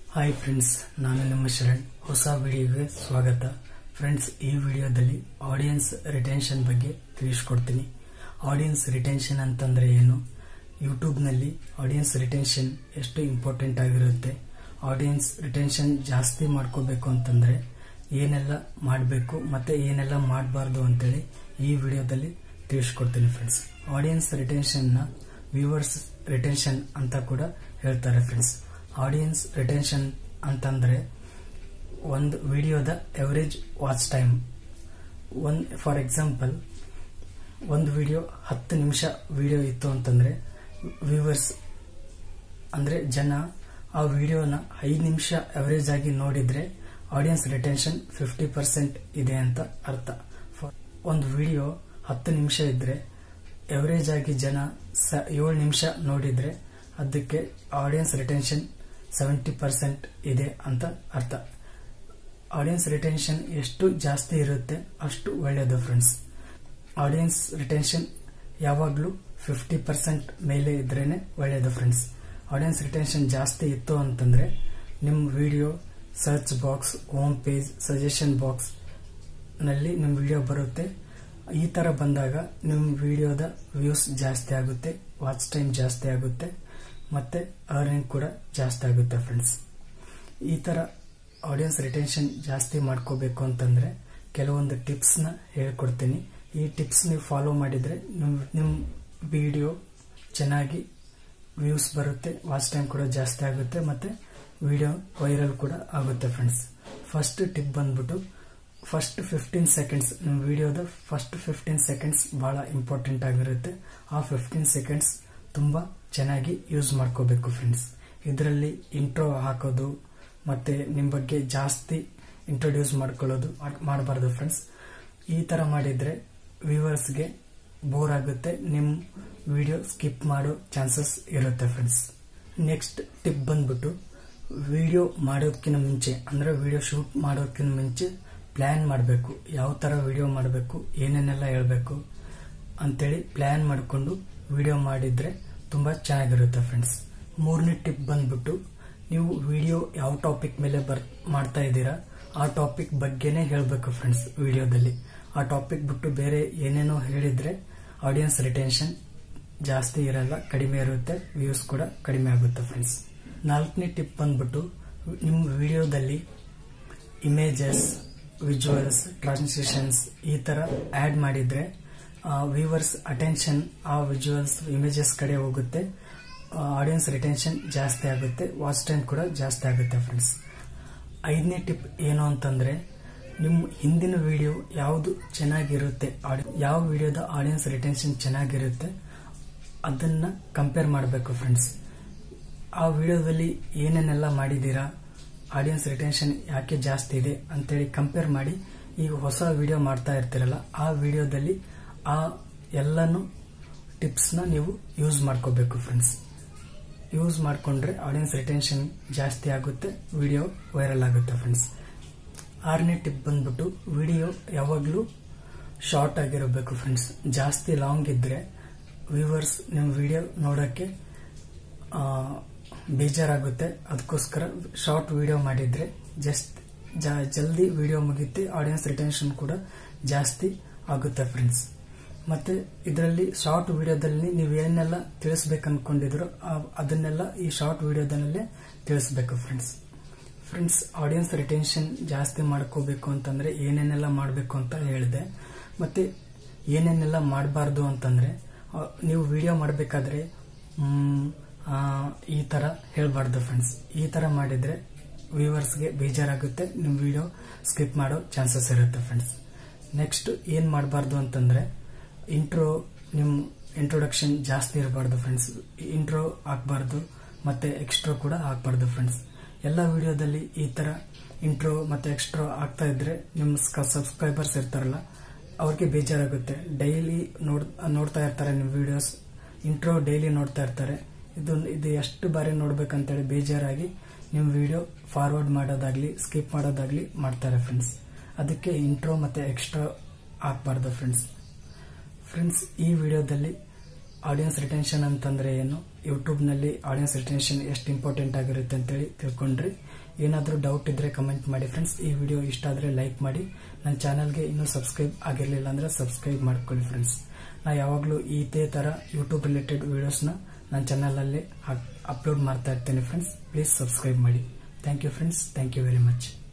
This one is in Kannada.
ಹಾಯ್ ಫ್ರೆಂಡ್ಸ್ ನಾನು ನಿಮ್ಮ ಶರಣ್ ಹೊಸ ವಿಡಿಯೋಗೆ ಸ್ವಾಗತ ಫ್ರೆಂಡ್ಸ್ ಈ ವಿಡಿಯೋದಲ್ಲಿ ಆಡಿಯನ್ಸ್ ರಿಟೆನ್ಷನ್ ಬಗ್ಗೆ ತಿಳಿಸ್ಕೊಡ್ತೀನಿ ಆಡಿಯನ್ಸ್ ರಿಟೆನ್ಷನ್ ಅಂತಂದ್ರೆ ಏನು ಯೂಟ್ಯೂಬ್ನಲ್ಲಿ ಆಡಿಯನ್ಸ್ ರಿಟೆನ್ಷನ್ ಎಷ್ಟು ಇಂಪಾರ್ಟೆಂಟ್ ಆಗಿರುತ್ತೆ ಆಡಿಯನ್ಸ್ ರಿಟೆನ್ಷನ್ ಜಾಸ್ತಿ ಮಾಡ್ಕೋಬೇಕು ಅಂತಂದ್ರೆ ಏನೆಲ್ಲ ಮಾಡಬೇಕು ಮತ್ತೆ ಏನೆಲ್ಲ ಮಾಡಬಾರ್ದು ಅಂತೇಳಿ ಈ ವಿಡಿಯೋದಲ್ಲಿ ತಿಳಿಸ್ಕೊಡ್ತೀನಿ ಫ್ರೆಂಡ್ಸ್ ಆಡಿಯನ್ಸ್ ರಿಟೆನ್ಷನ್ನ ವ್ಯೂವರ್ಸ್ ರಿಟೆನ್ಷನ್ ಅಂತ ಕೂಡ ಹೇಳ್ತಾರೆ ಫ್ರೆಂಡ್ಸ್ ಆಡಿಯನ್ಸ್ ರಿಟೆನ್ಷನ್ ಅಂತಂದ್ರೆ ಒಂದು ವಿಡಿಯೋದ average watch time one for example ಒಂದು ವಿಡಿಯೋ ಹತ್ತು ನಿಮಿಷ ವಿಡಿಯೋ ಇತ್ತು ಅಂತಂದ್ರೆ ವ್ಯೂವರ್ಸ್ ಅಂದ್ರೆ ಜನ ಆ ವಿಡಿಯೋನ ಐದು ನಿಮಿಷ ಅವರೇಜ್ ಆಗಿ ನೋಡಿದ್ರೆ ಆಡಿಯನ್ಸ್ ರಿಟೆನ್ಷನ್ ಫಿಫ್ಟಿ ಪರ್ಸೆಂಟ್ ಇದೆ ಅಂತ ಅರ್ಥ For ಒಂದು ವಿಡಿಯೋ ಹತ್ತು ನಿಮಿಷ ಇದ್ರೆ ಎವರೇಜ್ ಆಗಿ ಜನ ಏಳು ನಿಮಿಷ ನೋಡಿದ್ರೆ ಅದಕ್ಕೆ ಆಡಿಯನ್ಸ್ ರಿಟೆನ್ಷನ್ ಸೆವೆಂಟಿ ಪರ್ಸೆಂಟ್ ಇದೆ ಅಂತ ಅರ್ಥ ಆಡಿಯನ್ಸ್ ರಿಟೆನ್ಷನ್ ಎಷ್ಟು ಜಾಸ್ತಿ ಇರುತ್ತೆ ಅಷ್ಟು ಒಳ್ಳೆಯದು ಫ್ರೆಂಡ್ಸ್ ಆಡಿಯನ್ಸ್ ರಿಟೆನ್ಷನ್ ಯಾವಾಗಲೂ ಫಿಫ್ಟಿ ಪರ್ಸೆಂಟ್ ಮೇಲೆ ಇದ್ರೇನೆ ಒಳ್ಳೆಯದು ಫ್ರೆಂಡ್ಸ್ ಆಡಿಯನ್ಸ್ ರಿಟೆನ್ಷನ್ ಜಾಸ್ತಿ ಇತ್ತು ಅಂತಂದ್ರೆ ನಿಮ್ಮ video search box home page suggestion box ನಲ್ಲಿ ನಿಮ್ಮ ವಿಡಿಯೋ ಬರುತ್ತೆ ಈ ತರ ಬಂದಾಗ ನಿಮ್ಮ ವಿಡಿಯೋದ ವ್ಯೂಸ್ ಜಾಸ್ತಿ ಆಗುತ್ತೆ ವಾಚ್ ಟೈಮ್ ಜಾಸ್ತಿ ಆಗುತ್ತೆ ಮತ್ತೆ ಅರ್ನಿಂಗ್ ಕೂಡ ಜಾಸ್ತಿ ಆಗುತ್ತೆ ಫ್ರೆಂಡ್ಸ್ ಈ ತರ ಆಡಿಯನ್ಸ್ ರಿಟೆನ್ಷನ್ ಜಾಸ್ತಿ ಮಾಡ್ಕೋಬೇಕು ಅಂತಂದ್ರೆ ಕೆಲವೊಂದು ಟಿಪ್ಸ್ ನ ಹೇಳ್ಕೊಡ್ತೀನಿ ಈ ಟಿಪ್ಸ್ ನೀವು ಫಾಲೋ ಮಾಡಿದ್ರೆ ನಿಮ್ ನಿಮ್ ವಿಡಿಯೋ ಚೆನ್ನಾಗಿ ವ್ಯೂಸ್ ಬರುತ್ತೆ ವಾಚ್ ಟೈಮ್ ಕೂಡ ಜಾಸ್ತಿ ಆಗುತ್ತೆ ಮತ್ತೆ ವಿಡಿಯೋ ವೈರಲ್ ಕೂಡ ಆಗುತ್ತೆ ಫ್ರೆಂಡ್ಸ್ ಫಸ್ಟ್ ಟಿಪ್ ಬಂದ್ಬಿಟ್ಟು ಫಸ್ಟ್ ಫಿಫ್ಟೀನ್ ಸೆಕೆಂಡ್ಸ್ ನಿಮ್ಮ ವಿಡಿಯೋದ ಫಸ್ಟ್ ಫಿಫ್ಟೀನ್ ಸೆಕೆಂಡ್ಸ್ ಬಹಳ ಇಂಪಾರ್ಟೆಂಟ್ ಆಗಿರುತ್ತೆ ಆ ಫಿಫ್ಟೀನ್ ಸೆಕೆಂಡ್ಸ್ ತುಂಬಾ ಚೆನ್ನಾಗಿ ಯೂಸ್ ಮಾಡ್ಕೋಬೇಕು ಫ್ರೆಂಡ್ಸ್ ಇದರಲ್ಲಿ ಇಂಟ್ರೋ ಹಾಕೋದು ಮತ್ತೆ ನಿಮ್ಮ ಬಗ್ಗೆ ಜಾಸ್ತಿ ಇಂಟ್ರೊಡ್ಯೂಸ್ ಮಾಡ್ಕೊಳ್ಳೋದು ಮಾಡಬಾರ್ದು ಫ್ರೆಂಡ್ಸ್ ಈ ತರ ಮಾಡಿದ್ರೆ ವ್ಯೂವರ್ಸ್ಗೆ ಬೋರ್ ಆಗುತ್ತೆ ನಿಮ್ಮ ವಿಡಿಯೋ ಸ್ಕಿಪ್ ಮಾಡೋ ಚಾನ್ಸಸ್ ಇರುತ್ತೆ ಫ್ರೆಂಡ್ಸ್ ನೆಕ್ಸ್ಟ್ ಟಿಪ್ ಬಂದ್ಬಿಟ್ಟು ವಿಡಿಯೋ ಮಾಡೋದಕ್ಕಿಂತ ಮುಂಚೆ ಅಂದ್ರೆ ವಿಡಿಯೋ ಶೂಟ್ ಮಾಡೋದಕ್ಕಿಂತ ಮುಂಚೆ ಪ್ಲಾನ್ ಮಾಡಬೇಕು ಯಾವ ತರ ವಿಡಿಯೋ ಮಾಡಬೇಕು ಏನೇನೆಲ್ಲ ಹೇಳ್ಬೇಕು ಅಂತೇಳಿ ಪ್ಲಾನ್ ಮಾಡಿಕೊಂಡು ವಿಡಿಯೋ ಮಾಡಿದ್ರೆ ತುಂಬಾ ಚೆನ್ನಾಗಿರುತ್ತೆ ಫ್ರೆಂಡ್ಸ್ ಮೂರನೇ ಟಿಪ್ ಬಂದ್ಬಿಟ್ಟು ನೀವು ವಿಡಿಯೋ ಯಾವ ಟಾಪಿಕ್ ಮೇಲೆ ಬರ್ ಮಾಡ್ತಾ ಇದ್ದೀರಾ ಆ ಟಾಪಿಕ್ ಬಗ್ಗೆನೇ ಹೇಳಬೇಕು ಫ್ರೆಂಡ್ಸ್ ವಿಡಿಯೋದಲ್ಲಿ ಆ ಟಾಪಿಕ್ ಬಿಟ್ಟು ಬೇರೆ ಏನೇನೋ ಹೇಳಿದ್ರೆ ಆಡಿಯನ್ಸ್ ರಿಟೆನ್ಷನ್ ಜಾಸ್ತಿ ಇರಲ್ಲ ಕಡಿಮೆ ಇರುತ್ತೆ ವ್ಯೂಸ್ ಕೂಡ ಕಡಿಮೆ ಆಗುತ್ತೆ ಫ್ರೆಂಡ್ಸ್ ನಾಲ್ಕನೇ ಟಿಪ್ ಬಂದ್ಬಿಟ್ಟು ನಿಮ್ಮ ವಿಡಿಯೋದಲ್ಲಿ ಇಮೇಜಸ್ ವಿಜುವಲ್ಸ್ ಟ್ರಾನ್ಸ್ಲೇಷನ್ಸ್ ಈ ತರ ಆಡ್ ಮಾಡಿದ್ರೆ ವ್ಯೂವರ್ಸ್ ಅಟೆನ್ಷನ್ ಆ ವಿಜುವಲ್ಸ್ ಇಮೇಜಸ್ ಕಡೆ ಹೋಗುತ್ತೆ ಆಡಿಯನ್ಸ್ ರಿಟೆನ್ಷನ್ ಜಾಸ್ತಿ ಆಗುತ್ತೆ ವಾಚ್ ಟೈಮ್ ಕೂಡ ಜಾಸ್ತಿ ಆಗುತ್ತೆ ಫ್ರೆಂಡ್ಸ್ ಐದನೇ ಟಿಪ್ ಏನು ಅಂತಂದ್ರೆ ನಿಮ್ಮ ಹಿಂದಿನ ವಿಡಿಯೋ ಯಾವುದು ಚೆನ್ನಾಗಿರುತ್ತೆ ಯಾವ ವಿಡಿಯೋದ ಆಡಿಯನ್ಸ್ ರಿಟೆನ್ಷನ್ ಚೆನ್ನಾಗಿರುತ್ತೆ ಅದನ್ನ ಕಂಪೇರ್ ಮಾಡಬೇಕು ಫ್ರೆಂಡ್ಸ್ ಆ ವಿಡಿಯೋದಲ್ಲಿ ಏನೇನೆಲ್ಲ ಮಾಡಿದ್ದೀರಾ ಆಡಿಯನ್ಸ್ ರಿಟೆನ್ಷನ್ ಯಾಕೆ ಜಾಸ್ತಿ ಇದೆ ಅಂತೇಳಿ ಕಂಪೇರ್ ಮಾಡಿ ಈಗ ಹೊಸ ವಿಡಿಯೋ ಮಾಡ್ತಾ ಇರ್ತೀರಲ್ಲ ಆ ವಿಡಿಯೋದಲ್ಲಿ ಆ ಎಲ್ಲಾನು ಟಿಪ್ಸ್ನ ನೀವು ಯೂಸ್ ಮಾಡ್ಕೋಬೇಕು ಫ್ರೆಂಡ್ಸ್ ಯೂಸ್ ಮಾಡಿಕೊಂಡ್ರೆ ಆಡಿಯನ್ಸ್ ರಿಟೆನ್ಷನ್ ಜಾಸ್ತಿ ಆಗುತ್ತೆ ವಿಡಿಯೋ ವೈರಲ್ ಆಗುತ್ತೆ ಫ್ರೆಂಡ್ಸ್ ಆರನೇ ಟಿಪ್ ಬಂದ್ಬಿಟ್ಟು ವಿಡಿಯೋ ಯಾವಾಗಲೂ ಶಾರ್ಟ್ ಆಗಿರಬೇಕು ಫ್ರೆಂಡ್ಸ್ ಜಾಸ್ತಿ ಲಾಂಗ್ ಇದ್ರೆ ವ್ಯೂವರ್ಸ್ ನಿಮ್ಮ ವಿಡಿಯೋ ನೋಡೋಕ್ಕೆ ಬೇಜಾರಾಗುತ್ತೆ ಅದಕ್ಕೋಸ್ಕರ ಶಾರ್ಟ್ ವಿಡಿಯೋ ಮಾಡಿದ್ರೆ ಜಸ್ಟ್ ಜಲ್ದಿ ವಿಡಿಯೋ ಮುಗಿಯುತ್ತೆ ಆಡಿಯನ್ಸ್ ರಿಟೆನ್ಷನ್ ಕೂಡ ಜಾಸ್ತಿ ಆಗುತ್ತೆ ಫ್ರೆಂಡ್ಸ್ ಮತ್ತೆ ಇದರಲ್ಲಿ ಶಾರ್ಟ್ ವಿಡಿಯೋದಲ್ಲಿ ನೀವು ಏನೆಲ್ಲ ತಿಳಿಸ್ಬೇಕು ಅನ್ಕೊಂಡಿದ್ರು ಅದನ್ನೆಲ್ಲ ಈ ಶಾರ್ಟ್ ವಿಡಿಯೋದಲ್ಲೇ ತಿಳಿಸ್ಬೇಕು ಫ್ರೆಂಡ್ಸ್ ಫ್ರೆಂಡ್ಸ್ ಆಡಿಯನ್ಸ್ ರಿಟೆನ್ಷನ್ ಜಾಸ್ತಿ ಮಾಡ್ಕೋಬೇಕು ಅಂತಂದ್ರೆ ಏನೇನೆಲ್ಲ ಮಾಡಬೇಕು ಅಂತ ಹೇಳಿದೆ ಮತ್ತೆ ಏನೇನೆಲ್ಲ ಮಾಡಬಾರ್ದು ಅಂತಂದ್ರೆ ನೀವು ವಿಡಿಯೋ ಮಾಡಬೇಕಾದ್ರೆ ಈ ತರ ಹೇಳ್ಬಾರ್ದು ಫ್ರೆಂಡ್ಸ್ ಈ ತರ ಮಾಡಿದ್ರೆ ವ್ಯೂವರ್ಸ್ಗೆ ಬೇಜಾರಾಗುತ್ತೆ ನಿಮ್ಮ ವಿಡಿಯೋ ಸ್ಕಿಪ್ ಮಾಡೋ ಚಾನ್ಸಸ್ ಇರುತ್ತೆ ಫ್ರೆಂಡ್ಸ್ ನೆಕ್ಸ್ಟ್ ಏನ್ ಮಾಡಬಾರ್ದು ಅಂತಂದ್ರೆ ಇಂಟ್ರೋ ನಿಮ್ ಇಂಟ್ರೊಡಕ್ಷನ್ ಜಾಸ್ತಿ ಇರಬಾರ್ದು ಫ್ರೆಂಡ್ಸ್ ಇಂಟ್ರೋ ಹಾಕ್ಬಾರ್ದು ಮತ್ತೆ ಎಕ್ಸ್ಟ್ರೋ ಕೂಡ ಹಾಕ್ಬಾರ್ದು ಫ್ರೆಂಡ್ಸ್ ಎಲ್ಲ ವಿಡಿಯೋದಲ್ಲಿ ಈ ತರ ಇಂಟ್ರೋ ಮತ್ತೆ ಎಕ್ಸ್ಟ್ರೋ ಆಗ್ತಾ ಇದ್ರೆ ನಿಮ್ ಸಬ್ಸ್ಕ್ರೈಬರ್ಸ್ ಇರ್ತಾರಲ್ಲ ಅವ್ರಿಗೆ ಬೇಜಾರಾಗುತ್ತೆ ಡೈಲಿ ನೋಡ್ ನೋಡ್ತಾ ಇರ್ತಾರೆ ನಿಮ್ ವಿಡಿಯೋಸ್ ಇಂಟ್ರೋ ಡೈಲಿ ನೋಡ್ತಾ ಇರ್ತಾರೆ ಇದು ಇದು ಎಷ್ಟು ಬಾರಿ ನೋಡ್ಬೇಕಂತೇಳಿ ಬೇಜಾರಾಗಿ ನಿಮ್ಮ ವಿಡಿಯೋ ಫಾರ್ವರ್ಡ್ ಮಾಡೋದಾಗ್ಲಿ ಸ್ಕಿಪ್ ಮಾಡೋದಾಗ್ಲಿ ಮಾಡ್ತಾರೆ ಫ್ರೆಂಡ್ಸ್ ಅದಕ್ಕೆ ಇಂಟ್ರೋ ಮತ್ತೆ ಎಕ್ಸ್ಟ್ರಾ ಹಾಕ್ಬಾರ್ದು ಫ್ರೆಂಡ್ಸ್ ಫ್ರೆಂಡ್ಸ್ ಈ ವಿಡಿಯೋದಲ್ಲಿ ಆಡಿಯನ್ಸ್ ರಿಟೆನ್ಷನ್ ಅಂತಂದ್ರೆ ಏನು ಯೂಟ್ಯೂಬ್ನಲ್ಲಿ ಆಡಿಯನ್ಸ್ ರಿಟೆನ್ಷನ್ ಎಷ್ಟು ಇಂಪಾರ್ಟೆಂಟ್ ಆಗಿರುತ್ತೆ ಅಂತೇಳಿ ತಿಳ್ಕೊಂಡ್ರಿ ಏನಾದರೂ ಡೌಟ್ ಇದ್ರೆ ಕಮೆಂಟ್ ಮಾಡಿ ಫ್ರೆಂಡ್ಸ್ ಈ ವಿಡಿಯೋ ಇಷ್ಟ ಆದರೆ ಲೈಕ್ ಮಾಡಿ ನನ್ನ ಚಾನಲ್ಗೆ ಇನ್ನೂ ಸಬ್ಸ್ಕ್ರೈಬ್ ಆಗಿರಲಿಲ್ಲ ಅಂದ್ರೆ ಸಬ್ಸ್ಕ್ರೈಬ್ ಮಾಡ್ಕೊಳ್ಳಿ ಫ್ರೆಂಡ್ಸ್ ನಾ ಯಾವಾಗಲೂ ಇದೇ ಥರ ಯೂಟ್ಯೂಬ್ ರಿಲೇಟೆಡ್ ವಿಡಿಯೋಸ್ನ ನನ್ನ ಚಾನಲಲ್ಲಿ ಅಪ್ಲೋಡ್ ಮಾಡ್ತಾ ಇರ್ತೇನೆ ಫ್ರೆಂಡ್ಸ್ ಪ್ಲೀಸ್ ಸಬ್ಸ್ಕ್ರೈಬ್ ಮಾಡಿ thank you friends thank you very much